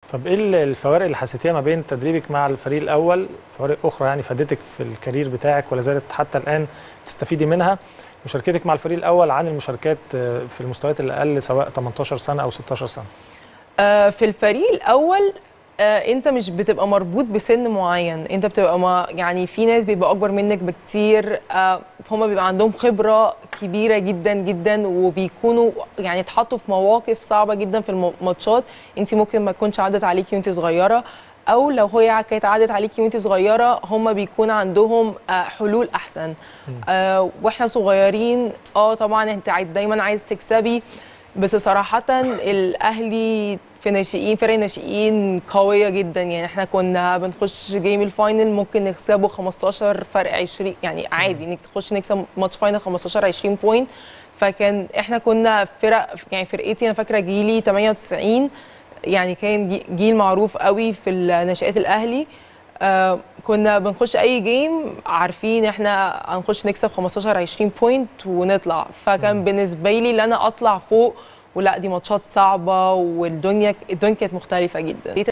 طب ايه ال- الفوارق اللي حسيتيها ما بين تدريبك مع الفريق الاول فوارق اخرى يعني فادتك في الكارير بتاعك ولا زالت حتى الان تستفيدي منها مشاركتك مع الفريق الاول عن المشاركات آه، في المستويات الاقل سواء 18 سنه او 16 سنه آه، في الفريق الاول آه، انت مش بتبقى مربوط بسن معين انت بتبقى ما يعني في ناس بيبقى اكبر منك بكتير آه، هم بيبقى عندهم خبره كبيره جدا جدا وبيكونوا يعني اتحطوا في مواقف صعبه جدا في الماتشات انت ممكن ما تكونش عدت عليكي وانت صغيره او لو هي كانت عدت عليكي وانت صغيره هم بيكون عندهم آه، حلول احسن آه، واحنا صغيرين اه طبعا انت عايز دايما عايز تكسبي بس صراحة الأهلي في ناشئين فرق الناشئين قوية جدا يعني احنا كنا بنخش جيم الفاينل ممكن نكسبه 15 فرق 20 يعني عادي انك تخش نكسب ماتش فاينل 15 20 بوينت فكان احنا كنا فرق يعني فرقتي انا فاكرة جيلي 98 يعني كان جي- جيل معروف قوي في ناشئات الأهلي آه كنا بنخش اي جيم عارفين احنا هنخش نكسب 15 20 بوينت ونطلع فكان بالنسبه لي ان انا اطلع فوق ولا دي ماتشات صعبه والدنيا الدنيا كانت مختلفه جدا